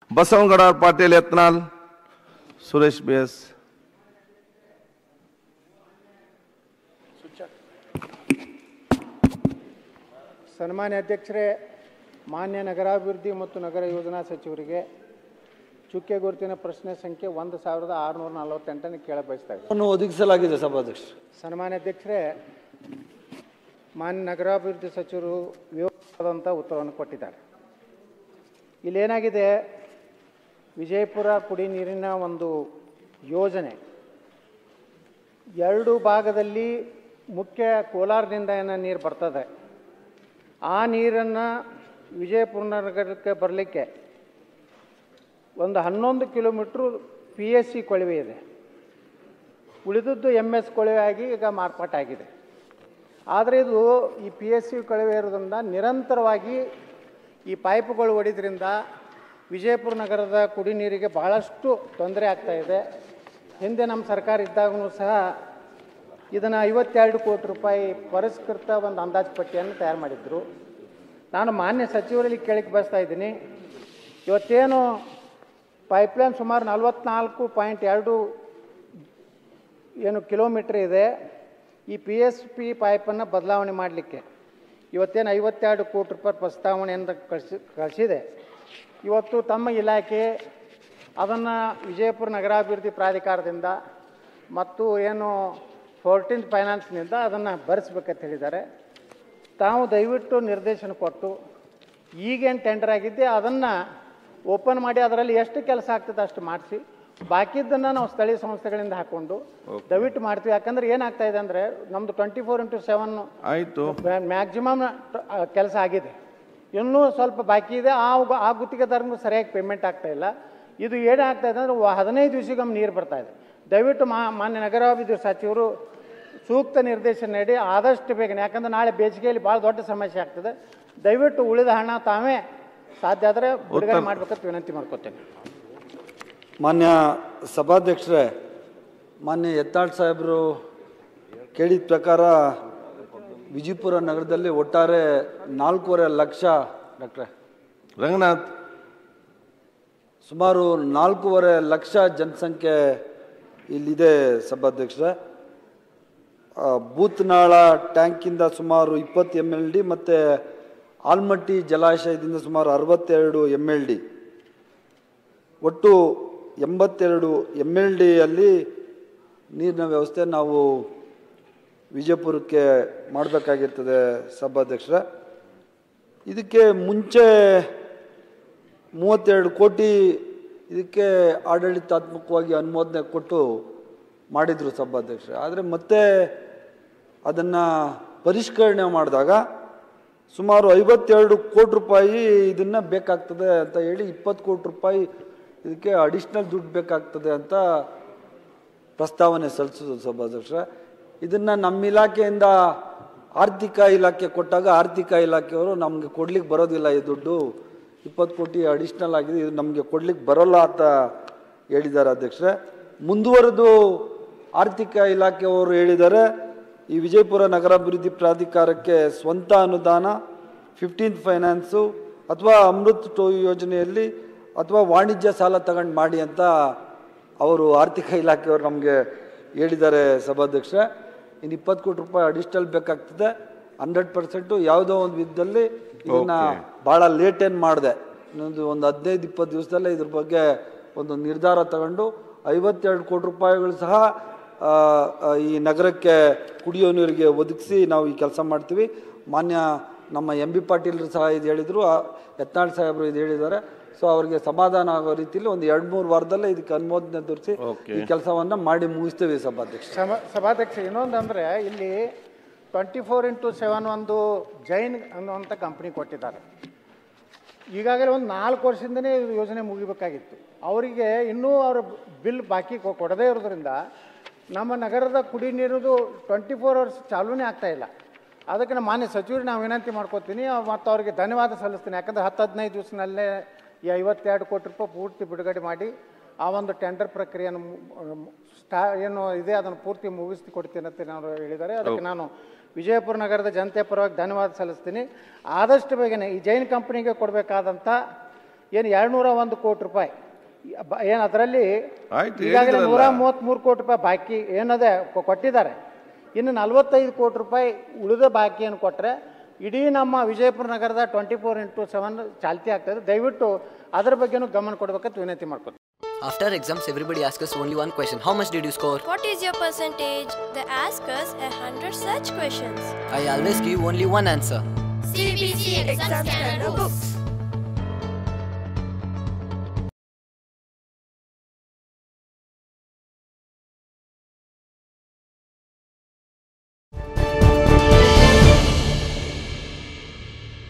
Basavanagouda Patil Yatnal Suresh B S ಸನ್ಮಾನ್ಯ ಅಧ್ಯಕ್ಷರೇ ಮಾನ್ಯ ನಗರಾಭಿವೃದ್ಧಿ ಮತ್ತು ನಗರ ಯೋಜನಾ ಸಚಿವರಿಗೆ ಚುಕ್ಕೆ ಗುರುತಿನ ಪ್ರಶ್ನೆ ಸಂಖ್ಯೆ ಒಂದು ಸಾವಿರದ ಆರುನೂರ ನಲವತ್ತೆಂಟನ್ನು ಕೇಳ ಬಯಸ್ತಾ ಇದ್ದೀನಿ ಅನ್ನು ಒದಗಿಸಲಾಗಿದೆ ಸಭಾಧ್ಯಕ್ಷ ಸನ್ಮಾನ್ಯ ಅಧ್ಯಕ್ಷರೇ ಮಾನ್ಯ ನಗರಾಭಿವೃದ್ಧಿ ಸಚಿವರು ವಿವರವಾದಂಥ ಉತ್ತರವನ್ನು ಕೊಟ್ಟಿದ್ದಾರೆ ಇಲ್ಲೇನಾಗಿದೆ ವಿಜಯಪುರ ಕುಡಿ ನೀರಿನ ಒಂದು ಯೋಜನೆ ಎರಡು ಭಾಗದಲ್ಲಿ ಮುಖ್ಯ ಕೋಲಾರದಿಂದ ಏನೋ ನೀರು ಬರ್ತದೆ ಆ ನೀರನ್ನು ವಿಜಯಪುರ ನಗರಕ್ಕೆ ಬರಲಿಕ್ಕೆ ಒಂದು ಹನ್ನೊಂದು ಕಿಲೋಮೀಟ್ರು ಪಿ ಎಸ್ ಸಿ ಕೊಳವೆ ಇದೆ ಉಳಿದದ್ದು ಎಮ್ ಎಸ್ ಕೊಳವೆ ಆಗಿ ಈಗ ಮಾರ್ಪಾಟಾಗಿದೆ ಆದರೆ ಇದು ಈ ಪಿ ಎಸ್ ಸಿ ಕೊಳವೆ ಇರೋದ್ರಿಂದ ನಿರಂತರವಾಗಿ ಈ ಪೈಪ್ಗಳು ಹೊಡಿದ್ರಿಂದ ವಿಜಯಪುರ ನಗರದ ಕುಡಿ ನೀರಿಗೆ ಭಾಳಷ್ಟು ತೊಂದರೆ ಆಗ್ತಾ ಇದೆ ಹಿಂದೆ ನಮ್ಮ ಸರ್ಕಾರ ಇದ್ದಾಗೂ ಸಹ ಇದನ್ನು ಐವತ್ತೆರಡು ಕೋಟಿ ರೂಪಾಯಿ ಪರಿಷ್ಕೃತ ಒಂದು ಅಂದಾಜು ಪಟ್ಟಿಯನ್ನು ತಯಾರು ಮಾಡಿದ್ರು ನಾನು ಮಾನ್ಯ ಸಚಿವರಲ್ಲಿ ಕೇಳಕ್ಕೆ ಬಯಸ್ತಾ ಇದ್ದೀನಿ ಇವತ್ತೇನು ಪೈಪ್ಲೈನ್ ಸುಮಾರು ನಲ್ವತ್ನಾಲ್ಕು ಪಾಯಿಂಟ್ ಎರಡು ಏನು ಕಿಲೋಮೀಟ್ರ್ ಇದೆ ಈ ಪಿ ಎಸ್ ಪಿ ಪೈಪನ್ನು ಬದಲಾವಣೆ ಮಾಡಲಿಕ್ಕೆ ಇವತ್ತೇನು ಐವತ್ತೆರಡು ಕೋಟಿ ರೂಪಾಯಿ ಪ್ರಸ್ತಾವನೆಯಿಂದ ಕಳಿಸಿ ಕಳಿಸಿದೆ ಇವತ್ತು ತಮ್ಮ ಇಲಾಖೆ ಅದನ್ನು ವಿಜಯಪುರ ನಗರಾಭಿವೃದ್ಧಿ ಪ್ರಾಧಿಕಾರದಿಂದ ಮತ್ತು ಏನು ಫೋರ್ಟೀನ್ತ್ ಫೈನಾನ್ಸ್ನಿಂದ ಅದನ್ನು ಭರಿಸ್ಬೇಕಂತ ಹೇಳಿದ್ದಾರೆ ತಾವು ದಯವಿಟ್ಟು ನಿರ್ದೇಶನ ಕೊಟ್ಟು ಈಗೇನು ಟೆಂಡರ್ ಆಗಿದ್ದೆ ಅದನ್ನು ಓಪನ್ ಮಾಡಿ ಅದರಲ್ಲಿ ಎಷ್ಟು ಕೆಲಸ ಆಗ್ತದೆ ಅಷ್ಟು ಮಾಡಿಸಿ ಬಾಕಿದ್ದನ್ನು ನಾವು ಸ್ಥಳೀಯ ಸಂಸ್ಥೆಗಳಿಂದ ಹಾಕ್ಕೊಂಡು ದಯವಿಟ್ಟು ಮಾಡ್ತೀವಿ ಯಾಕಂದ್ರೆ ಏನಾಗ್ತಾ ಇದೆ ಅಂದರೆ ನಮ್ಮದು ಟ್ವೆಂಟಿ ಫೋರ್ ಇಂಟು ಸೆವೆನ್ ಆಯಿತು ಮ್ಯಾಕ್ಸಿಮಮ್ ಕೆಲಸ ಆಗಿದೆ ಇನ್ನೂ ಸ್ವಲ್ಪ ಬಾಕಿ ಇದೆ ಆ ಉಗ- ಆ ಗುತ್ತಿಗೆದಾರನಿಗೂ ಸರಿಯಾಗಿ ಪೇಮೆಂಟ್ ಆಗ್ತಾ ಇಲ್ಲ ಇದು ಏನಾಗ್ತಾ ಇದೆ ಅಂದರೆ ಹದಿನೈದು ದಿವಸಕ್ಕೊಮ್ಮೆ ನೀರು ಬರ್ತಾ ಇದೆ ದಯವಿಟ್ಟು ಮಾ ಮಾನ್ಯ ನಗರಾಭಿವೃದ್ಧಿ ಸಚಿವರು ಸೂಕ್ತ ನಿರ್ದೇಶನ ನೀಡಿ ಆದಷ್ಟು ಬೇಗನೆ ಯಾಕಂದ್ರೆ ನಾಳೆ ಬೇಸಿಗೆಯಲ್ಲಿ ಭಾಳ ದೊಡ್ಡ ಸಮಸ್ಯೆ ಆಗ್ತದೆ ದಯವಿಟ್ಟು ಉಳಿದ ಹಣ ತಾವೇ ಸಾಧ್ಯ ಆದರೆ ಬಿಡುಗಡೆ ಮಾಡ್ಬೇಕಂತ ವಿನಂತಿ ಮಾಡ್ಕೊತೇನೆ ಮಾನ್ಯ ಸಭಾಧ್ಯಕ್ಷರೇ ಮಾನ್ಯ ಯತ್ನಾಳ್ ಸಾಹೇಬರು ಕೇಳಿದ ಪ್ರಕಾರ ವಿಜಯಪುರ ನಗರದಲ್ಲಿ ಒಟ್ಟಾರೆ ನಾಲ್ಕೂವರೆ ಲಕ್ಷ ಡಾಕ್ಟ್ರೆ ರಂಗನಾಥ್ ಸುಮಾರು ನಾಲ್ಕೂವರೆ ಲಕ್ಷ ಜನಸಂಖ್ಯೆ ಇಲ್ಲಿದೆ ಸಭಾಧ್ಯಕ್ಷರೇ ಆ, ಬೂತ್ನಾಳ ಟ್ಯಾಂಕಿಂದ ಸುಮಾರು ಇಪ್ಪತ್ತು ಎಮ್ ಎಲ್ ಡಿ ಮತ್ತು ಆಲ್ಮಟ್ಟಿ ಜಲಾಶಯದಿಂದ ಸುಮಾರು ಅರವತ್ತೆರಡು ಎಮ್ ಎಲ್ ಡಿ ಒಟ್ಟು ಎಂಬತ್ತೆರಡು ಎಮ್ ಎಲ್ ಡಿಯಲ್ಲಿ ನೀರಿನ ವ್ಯವಸ್ಥೆ ನಾವು ವಿಜಯಪುರಕ್ಕೆ ಮಾಡಬೇಕಾಗಿರ್ತದೆ ಸಭಾಧ್ಯಕ್ಷರೇ ಇದಕ್ಕೆ ಮುಂಚೆ ಮೂವತ್ತೆರಡು ಕೋಟಿ ಇದಕ್ಕೆ ಆಡಳಿತಾತ್ಮಕವಾಗಿ ಅನುಮೋದನೆ ಕೊಟ್ಟು ಮಾಡಿದರು ಸಭಾಧ್ಯಕ್ಷರೇ ಆದರೆ ಮತ್ತೆ ಅದನ್ನು ಪರಿಷ್ಕರಣೆ ಮಾಡಿದಾಗ ಸುಮಾರು ಐವತ್ತೆರಡು ಕೋಟಿ ರೂಪಾಯಿ ಇದನ್ನು ಬೇಕಾಗ್ತದೆ ಅಂತ ಹೇಳಿ ಇಪ್ಪತ್ತು ಕೋಟಿ ರೂಪಾಯಿ ಇದಕ್ಕೆ ಅಡಿಷ್ನಲ್ ದುಡ್ಡು ಬೇಕಾಗ್ತದೆ ಅಂತ ಪ್ರಸ್ತಾವನೆ ಸಲ್ಲಿಸಿದ್ರು ಸಭಾಧ್ಯಕ್ಷರೇ ಇದನ್ನು ನಮ್ಮ ಇಲಾಖೆಯಿಂದ ಆರ್ಥಿಕ ಇಲಾಖೆ ಕೊಟ್ಟಾಗ ಆರ್ಥಿಕ ಇಲಾಖೆಯವರು ನಮಗೆ ಕೊಡ್ಲಿಕ್ಕೆ ಬರೋದಿಲ್ಲ ಈ ದುಡ್ಡು ಇಪ್ಪತ್ತು ಕೋಟಿ ಅಡಿಷ್ನಲ್ ಆಗಿದೆ ಇದು ನಮಗೆ ಕೊಡ್ಲಿಕ್ಕೆ ಬರೋಲ್ಲ ಅಂತ ಹೇಳಿದ್ದಾರೆ ಅಧ್ಯಕ್ಷರೇ ಮುಂದುವರೆದು ಆರ್ಥಿಕ ಇಲಾಖೆಯವರು ಹೇಳಿದ್ದಾರೆ ಈ ವಿಜಯಪುರ ನಗರಾಭಿವೃದ್ಧಿ ಪ್ರಾಧಿಕಾರಕ್ಕೆ ಸ್ವಂತ ಅನುದಾನ ಫಿಫ್ಟೀನ್ತ್ ಫೈನಾನ್ಸು ಅಥವಾ ಅಮೃತ್ ಟೋ ಯೋಜನೆಯಲ್ಲಿ ಅಥವಾ ವಾಣಿಜ್ಯ ಸಾಲ ತಗೊಂಡು ಮಾಡಿ ಅಂತ ಅವರು ಆರ್ಥಿಕ ಇಲಾಖೆಯವರು ನಮಗೆ ಹೇಳಿದ್ದಾರೆ ಸಭಾಧ್ಯಕ್ಷರೇ ಇನ್ನು ಇಪ್ಪತ್ತು ಕೋಟಿ ರೂಪಾಯಿ ಅಡಿಷನಲ್ ಬೇಕಾಗ್ತದೆ ಹಂಡ್ರೆಡ್ ಪರ್ಸೆಂಟು ಯಾವುದೋ ಒಂದು ವಿಧದಲ್ಲಿ ಇದನ್ನ ಭಾಳ ಲೇಟ್ ಏನು ಮಾಡಿದೆ ಇನ್ನೊಂದು ಒಂದು ಹದಿನೈದು ಇಪ್ಪತ್ತು ದಿವಸದಲ್ಲೇ ಇದ್ರ ಬಗ್ಗೆ ಒಂದು ನಿರ್ಧಾರ ತಗೊಂಡು ಐವತ್ತೆರಡು ಕೋಟಿ ರೂಪಾಯಿಗಳು ಸಹ ಆ, ಆ, ಈ ನಗರಕ್ಕೆ ಕುಡಿಯೋ ನೀರಿಗೆ ಒದಗಿಸಿ ನಾವು ಈ ಕೆಲಸ ಮಾಡ್ತೀವಿ ಮಾನ್ಯ ನಮ್ಮ ಎಂ ಬಿ ಪಾಟೀಲ್ರು ಸಹ ಇದು ಹೇಳಿದರು ಯತ್ನಾಳ್ ಸಾಹೇಬರು ಇದು ಹೇಳಿದ್ದಾರೆ ಸೊ ಅವ್ರಿಗೆ ಸಮಾಧಾನ ಆಗೋ ರೀತಿಯಲ್ಲಿ ಒಂದು ಎರಡು ಮೂರು ವಾರದಲ್ಲೇ ಇದಕ್ಕೆ ಅನುಮೋದನೆ ದೊರೆಸಿ ಈ ಕೆಲಸವನ್ನು ಮಾಡಿ ಮುಗಿಸ್ತೀವಿ ಸಭಾಧ್ಯಕ್ಷ ಸಭಾ ಸಭಾಧ್ಯಕ್ಷ ಇನ್ನೊಂದು ಅಂದರೆ ಇಲ್ಲಿ ಟ್ವೆಂಟಿ ಫೋರ್ ಇಂಟು ಸೆವೆನ್ ಒಂದು ಜೈನ್ ಅನ್ನುವಂಥ ಕಂಪ್ನಿ ಕೊಟ್ಟಿದ್ದಾರೆ ಈಗಾಗಲೇ ಒಂದು ನಾಲ್ಕು ವರ್ಷದಿಂದನೇ ಇದು ಯೋಜನೆ ಮುಗಿಬೇಕಾಗಿತ್ತು ಅವರಿಗೆ ಇನ್ನೂ ಅವರ ಬಿಲ್ ಬಾಕಿ ಕೊ- ಕೊಡದೇ ಇರೋದ್ರಿಂದ ನಮ್ಮ ನಗರದ ಕುಡಿ ನೀರುದು ಟ್ವೆಂಟಿ ಫೋರ್ ಅವರ್ಸ್ ಚಾಲೂನೇ ಆಗ್ತಾ ಇಲ್ಲ ಅದಕ್ಕೆ ನಾನು ಮಾನ್ಯ ಸಚಿವರಿಗೆ ನಾವು ವಿನಂತಿ ಮಾಡ್ಕೋತೀನಿ ಮತ್ತು ಅವರಿಗೆ ಧನ್ಯವಾದ ಸಲ್ಲಿಸ್ತೀನಿ ಯಾಕಂದರೆ ಹತ್ತು ಹದಿನೈದು ದಿವಸನಲ್ಲೇ ಈ ಐವತ್ತೆರಡು ಕೋಟಿ ರೂಪಾಯಿ ಪೂರ್ತಿ ಬಿಡುಗಡೆ ಮಾಡಿ ಆ ಒಂದು ಟೆಂಡರ್ ಪ್ರಕ್ರಿಯೆಯನ್ನು ಮು- ಮು- ಸ್ಟಾ ಏನು ಇದೆ ಅದನ್ನು ಪೂರ್ತಿ ಮುಗಿಸಿ ಕೊಡ್ತೀನಿ ಅಂತ ನಾನು ಹೇಳಿದ್ದಾರೆ ಅದಕ್ಕೆ ನಾನು ವಿಜಯಪುರ ನಗರದ ಜನತೆ ಪರವಾಗಿ ಧನ್ಯವಾದ ಸಲ್ಲಿಸ್ತೀನಿ ಆದಷ್ಟು ಬೇಗನೆ ಈ ಜೈನ್ ಕಂಪ್ನಿಗೆ ಕೊಡಬೇಕಾದಂಥ ಏನು ಎರಡುನೂರ ಒಂದು ಕೋಟಿ ರೂಪಾಯಿ ಏನು ಅದರಲ್ಲಿ ಆಯ್ತು, ಈಗಾಗಲೇ ಹೇಳಿದ್ರಲ್ಲ. ನೂರ ಮೂವತ್ತ್ಮೂರು ಕೋಟಿ ರೂಪಾಯಿ ಬಾಕಿ ಏನದೆ ಕೊ- ಕೊಟ್ಟಿದ್ದಾರೆ ಇನ್ನು ನಲವತ್ತೈದು ಕೋಟಿ ರೂಪಾಯಿ ಉಳಿದ ಬಾಕಿಯನ್ನು ಕೊಟ್ಟರೆ ಇಡೀ ನಮ್ಮ ವಿಜಯಪುರ ನಗರದ ಟ್ವೆಂಟಿ ಫೋರ್ ಇಂಟು ಸೆವೆನ್ ಚಾಲ್ತಿ ಆಗ್ತದೆ ದಯವಿಟ್ಟು ಅದ್ರ ಬಗ್ಗೆನೂ ಗಮನ ಕೊಡ್ಬೇಕಂತ ವಿನಂತಿ ಮಾಡ್ಕೊತೀನಿ After exams, everybody asks us only one question How much did you score? What is your percentage? They ask us a hundred such questions. I always give only one answer. CBC exam standard books.